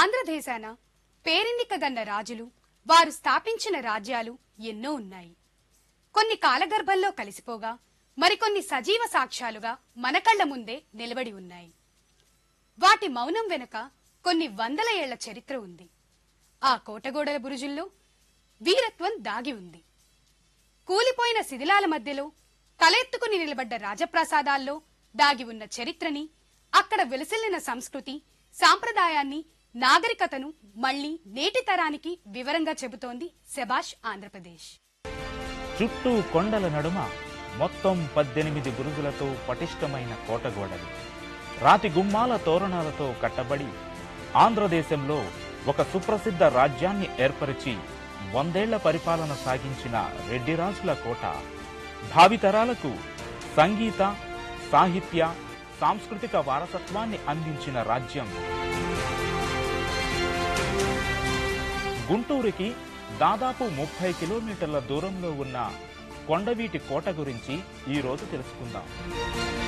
ఆంధ్రదేశాన పేరెన్నికగన్న రాజులు వారు స్థాపించిన రాజ్యాలు ఎన్నో ఉన్నాయి కొన్ని కాలగర్భంలో కలిసిపోగా మరికొన్ని సజీవ సాక్ష్యాలుగా మన కళ్ల ముందే నిలబడి ఉన్నాయి వాటి మౌనం వెనుక కొన్ని వందల ఏళ్ల చరిత్ర ఉంది ఆ కోటగోడల బురుజుల్లో వీరత్వం దాగి ఉంది కూలిపోయిన శిథిలాల మధ్యలో తలెత్తుకుని నిలబడ్డ రాజప్రాసాదాల్లో దాగి ఉన్న చరిత్రని అక్కడ వెలసిల్లిన సంస్కృతి సాంప్రదాయాన్ని నాగరికతను మళ్ళీ నేటి తరానికి వివరంగా చెబుతోంది శబాష్ ఆంధ్రప్రదేశ్ చుట్టూ కొండల నడుమ మొత్తం పద్దెనిమిది బురుజులతో పటిష్టమైన కోటగోడలు రాతి గుమ్మాల తోరణాలతో కట్టబడి ఆంధ్రదేశంలో ఒక సుప్రసిద్ధ రాజ్యాన్ని ఏర్పరిచి వందేళ్ల పరిపాలన సాగించిన రెడ్డిరాజుల కోట భావితరాలకు సంగీత సాహిత్య సాంస్కృతిక వారసత్వాన్ని అందించిన రాజ్యం గుంటూరుకి దాదాపు ముప్పై కిలోమీటర్ల దూరంలో ఉన్న కొండవీటి కోట గురించి ఈ రోజు తెలుసుకుందాం